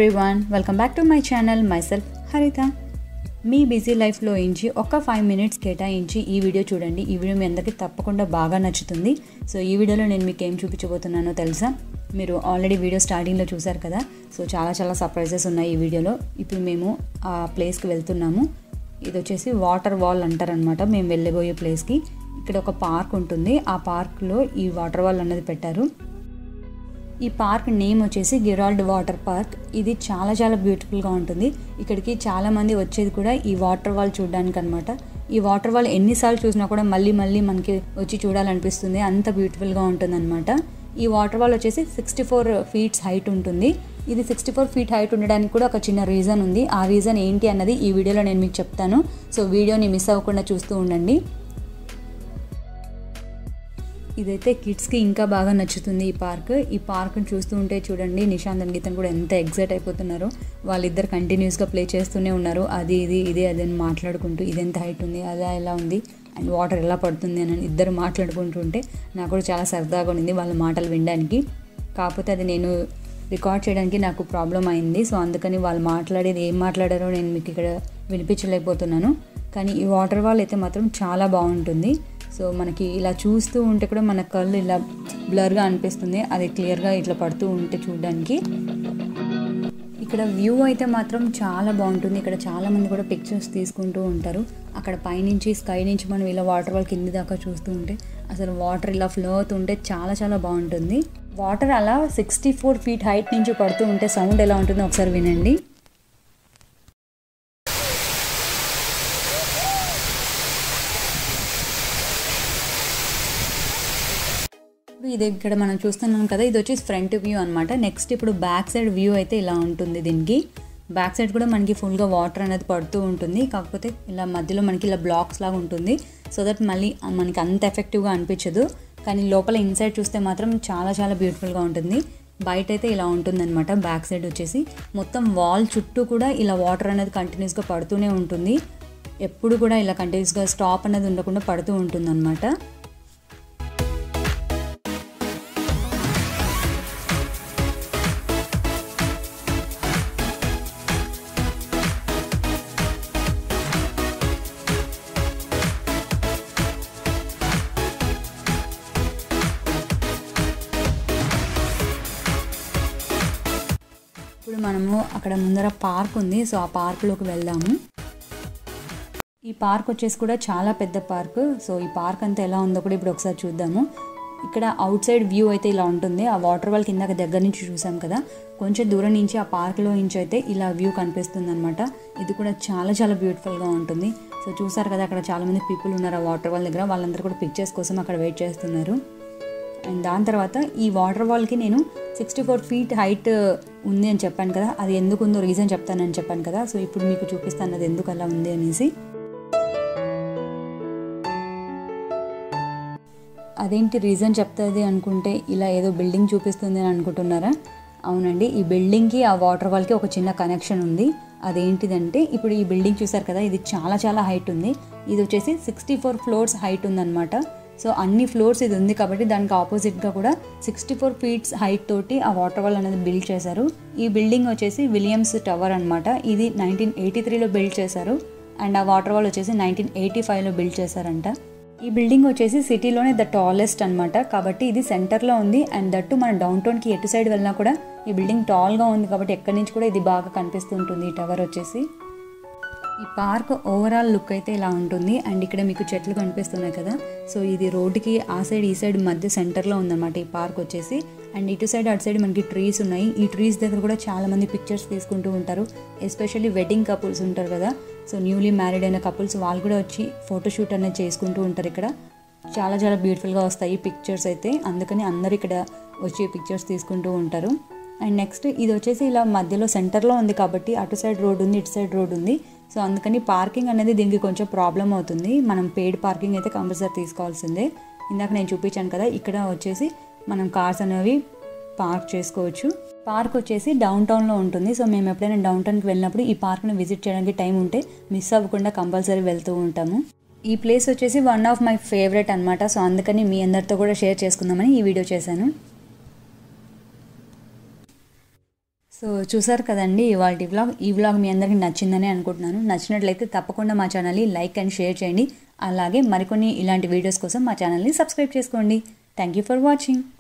everyone welcome back to my channel myself Haritha మీ busy లైఫ్లో ఇంచి ఒక ఫైవ్ మినిట్స్ కేటాయించి ఈ వీడియో చూడండి ఈ వీడియో మీ అందరికీ తప్పకుండా బాగా నచ్చుతుంది సో ఈ వీడియోలో నేను మీకు ఏం చూపించబోతున్నానో తెలుసా మీరు ఆల్రెడీ వీడియో స్టార్టింగ్లో చూసారు కదా సో చాలా చాలా సర్ప్రైజెస్ ఉన్నాయి ఈ వీడియోలో ఇప్పుడు మేము ఆ ప్లేస్కి వెళ్తున్నాము ఇది వచ్చేసి వాటర్ వాల్ అంటారనమాట మేము వెళ్ళబోయే ప్లేస్కి ఇక్కడ ఒక పార్క్ ఉంటుంది ఆ పార్క్లో ఈ వాటర్ వాల్ అన్నది పెట్టారు ఈ పార్క్ నేమ్ వచ్చేసి గిరాల్డ్ వాటర్ పార్క్ ఇది చాలా చాలా బ్యూటిఫుల్గా ఉంటుంది ఇక్కడికి చాలా మంది వచ్చేది కూడా ఈ వాటర్ వాల్ చూడడానికి అనమాట ఈ వాటర్ వాల్ ఎన్నిసార్లు చూసినా కూడా మళ్ళీ మళ్ళీ మనకి వచ్చి చూడాలనిపిస్తుంది అంత బ్యూటిఫుల్గా ఉంటుంది అనమాట ఈ వాటర్ వాల్ వచ్చేసి సిక్స్టీ ఫోర్ ఫీట్స్ హైట్ ఉంటుంది ఇది సిక్స్టీ ఫోర్ ఫీట్ హైట్ ఉండడానికి కూడా ఒక చిన్న రీజన్ ఉంది ఆ రీజన్ ఏంటి అన్నది ఈ వీడియోలో నేను మీకు చెప్తాను సో వీడియోని మిస్ అవ్వకుండా చూస్తూ ఉండండి ఇదైతే కిడ్స్కి ఇంకా బాగా నచ్చుతుంది ఈ పార్క్ ఈ పార్క్ని చూస్తూ ఉంటే చూడండి నిశాంత్ అండ్ గీతన్ కూడా ఎంత ఎగ్జైట్ అయిపోతున్నారు వాళ్ళిద్దరు కంటిన్యూస్గా ప్లే చేస్తూనే ఉన్నారు అది ఇది ఇది అది అని మాట్లాడుకుంటూ ఇది ఎంత హైట్ ఉంది అదా ఎలా ఉంది అండ్ వాటర్ ఎలా పడుతుంది అని ఇద్దరు మాట్లాడుకుంటుంటే నాకు కూడా చాలా సరదాగా ఉంది వాళ్ళ మాటలు వినడానికి కాకపోతే అది నేను రికార్డ్ చేయడానికి నాకు ప్రాబ్లం అయింది సో అందుకని వాళ్ళు మాట్లాడేది ఏం మాట్లాడారో నేను మీకు ఇక్కడ వినిపించలేకపోతున్నాను కానీ ఈ వాటర్ వాల్ అయితే మాత్రం చాలా బాగుంటుంది సో మనకి ఇలా చూస్తూ ఉంటే కూడా మన కళ్ళు ఇలా బ్లర్గా అనిపిస్తుంది అది క్లియర్గా ఇట్లా పడుతూ ఉంటే చూడడానికి ఇక్కడ వ్యూ అయితే మాత్రం చాలా బాగుంటుంది ఇక్కడ చాలా మంది కూడా పిక్చర్స్ తీసుకుంటూ ఉంటారు అక్కడ పైనుంచి స్కై నుంచి మనం ఇలా వాటర్ వాల్ కింది దాకా చూస్తూ ఉంటే అసలు వాటర్ ఇలా ఫ్లో అవుతుంటే చాలా చాలా బాగుంటుంది వాటర్ అలా సిక్స్టీ ఫోర్ ఫీట్ హైట్ నుంచి పడుతూ ఉంటే సౌండ్ ఎలా ఉంటుందో ఒకసారి వినండి ఇప్పుడు ఇది ఇక్కడ మనం చూస్తున్నాం కదా ఇది వచ్చి ఫ్రంట్ వ్యూ అనమాట నెక్స్ట్ ఇప్పుడు బ్యాక్ సైడ్ వ్యూ అయితే ఇలా ఉంటుంది దీనికి బ్యాక్ సైడ్ కూడా మనకి ఫుల్గా వాటర్ అనేది పడుతూ ఉంటుంది కాకపోతే ఇలా మధ్యలో మనకి ఇలా బ్లాక్స్ లాగా ఉంటుంది సో దట్ మళ్ళీ మనకి అంత ఎఫెక్టివ్గా అనిపించదు కానీ లోపల ఇన్సైడ్ చూస్తే మాత్రం చాలా చాలా బ్యూటిఫుల్గా ఉంటుంది బయట అయితే ఇలా ఉంటుందన్నమాట బ్యాక్ సైడ్ వచ్చేసి మొత్తం వాల్ చుట్టూ కూడా ఇలా వాటర్ అనేది కంటిన్యూస్గా పడుతూనే ఉంటుంది ఎప్పుడు కూడా ఇలా కంటిన్యూస్గా స్టాప్ అనేది ఉండకుండా పడుతూ ఉంటుంది అనమాట ఇప్పుడు మనము అక్కడ ముందర పార్క్ ఉంది సో ఆ పార్క్లోకి వెళ్దాము ఈ పార్క్ వచ్చేసి కూడా చాలా పెద్ద పార్క్ సో ఈ పార్క్ అంతా ఎలా ఉందో కూడా ఇప్పుడు ఒకసారి చూద్దాము ఇక్కడ అవుట్ సైడ్ వ్యూ అయితే ఇలా ఉంటుంది ఆ వాటర్ వాల్ కింద దగ్గర నుంచి చూసాం కదా కొంచెం దూరం నుంచి ఆ పార్క్లో నుంచి అయితే ఇలా వ్యూ కనిపిస్తుంది అనమాట ఇది కూడా చాలా చాలా బ్యూటిఫుల్గా ఉంటుంది సో చూసారు కదా అక్కడ చాలామంది పీపుల్ ఉన్నారు ఆ వాటర్ వాల్ దగ్గర వాళ్ళందరూ కూడా పిక్చర్స్ కోసం అక్కడ వెయిట్ చేస్తున్నారు అండ్ దాని తర్వాత ఈ వాటర్ వాల్కి నేను సిక్స్టీ ఫోర్ ఫీట్ హైట్ ఉంది అని చెప్పాను కదా అది ఎందుకు ఉందో రీజన్ చెప్తానని చెప్పాను కదా సో ఇప్పుడు మీకు చూపిస్తాను అది ఎందుకు అలా ఉంది అనేసి అదేంటి రీజన్ చెప్తుంది అనుకుంటే ఇలా ఏదో బిల్డింగ్ చూపిస్తుంది అని అనుకుంటున్నారా అవునండి ఈ బిల్డింగ్కి ఆ వాటర్ వాల్కి ఒక చిన్న కనెక్షన్ ఉంది అదేంటిదంటే ఇప్పుడు ఈ బిల్డింగ్ చూసారు కదా ఇది చాలా చాలా హైట్ ఉంది ఇది వచ్చేసి సిక్స్టీ ఫోర్ ఫ్లోర్స్ హైట్ ఉందన్నమాట సో అన్ని ఫ్లోర్స్ ఇది ఉంది కాబట్టి దానికి ఆపోజిట్గా కూడా సిక్స్టీ ఫోర్ ఫీట్స్ హైట్ తోటి ఆ వాటర్ వాల్ అనేది బిల్డ్ చేశారు ఈ బిల్డింగ్ వచ్చేసి విలియమ్స్ టవర్ అనమాట ఇది నైన్టీన్ ఎయిటీ త్రీలో బిల్డ్ చేశారు అండ్ ఆ వాటర్ వాల్ వచ్చేసి నైన్టీన్ ఎయిటీ ఫైవ్లో బిల్డ్ చేశారంట ఈ బిల్డింగ్ వచ్చేసి సిటీలోనే ద టాలెస్ట్ అనమాట కాబట్టి ఇది సెంటర్లో ఉంది అండ్ దట్టు మన డౌన్ టౌన్కి ఎటు సైడ్ వెళ్ళినా కూడా ఈ బిల్డింగ్ టాల్గా ఉంది కాబట్టి ఎక్కడి నుంచి కూడా ఇది బాగా కనిపిస్తుంటుంది ఈ టవర్ వచ్చేసి ఈ పార్క్ ఓవరాల్ లుక్ అయితే ఇలా ఉంటుంది అండ్ ఇక్కడ మీకు చెట్లు కనిపిస్తున్నాయి కదా సో ఇది రోడ్డుకి ఆ సైడ్ ఈ సైడ్ మధ్య సెంటర్లో ఉందన్నమాట ఈ పార్క్ వచ్చేసి అండ్ ఇటు సైడ్ అటు సైడ్ మనకి ట్రీస్ ఉన్నాయి ఈ ట్రీస్ దగ్గర కూడా చాలా మంది పిక్చర్స్ తీసుకుంటూ ఉంటారు ఎస్పెషల్లీ వెడ్డింగ్ కపుల్స్ ఉంటారు కదా సో న్యూలీ మ్యారీడ్ అయిన కపుల్స్ వాళ్ళు కూడా వచ్చి ఫోటోషూట్ అనేది చేసుకుంటూ ఉంటారు ఇక్కడ చాలా చాలా బ్యూటిఫుల్గా వస్తాయి పిక్చర్స్ అయితే అందుకని అందరు ఇక్కడ వచ్చి పిక్చర్స్ తీసుకుంటూ ఉంటారు అండ్ నెక్స్ట్ ఇది వచ్చేసి ఇలా మధ్యలో సెంటర్లో ఉంది కాబట్టి అటు సైడ్ రోడ్ ఉంది ఇటు సైడ్ రోడ్ ఉంది సో అందుకని పార్కింగ్ అనేది దీనికి కొంచెం ప్రాబ్లం అవుతుంది మనం పెయిడ్ పార్కింగ్ అయితే కంపల్సరీ తీసుకోవాల్సిందే ఇందాక నేను చూపించాను కదా ఇక్కడ వచ్చేసి మనం కార్స్ అనేవి పార్క్ చేసుకోవచ్చు పార్క్ వచ్చేసి డౌన్ టౌన్లో ఉంటుంది సో మేము ఎప్పుడైనా డౌన్ టౌన్కి వెళ్ళినప్పుడు ఈ పార్క్ని విజిట్ చేయడానికి టైం ఉంటే మిస్ అవ్వకుండా కంపల్సరీ వెళ్తూ ఉంటాము ఈ ప్లేస్ వచ్చేసి వన్ ఆఫ్ మై ఫేవరెట్ అనమాట సో అందుకని మీ అందరితో కూడా షేర్ చేసుకుందామని ఈ వీడియో చేశాను సో చూసారు కదండి ఇవాళ వ్లాగ్ ఈ వ్లాగ్ మీ అందరికీ నచ్చిందని అనుకుంటున్నాను నచ్చినట్లయితే తప్పకుండా మా ఛానల్ని లైక్ అండ్ షేర్ చేయండి అలాగే మరికొన్ని ఇలాంటి వీడియోస్ కోసం మా ఛానల్ని సబ్స్క్రైబ్ చేసుకోండి థ్యాంక్ యూ ఫర్ వాచింగ్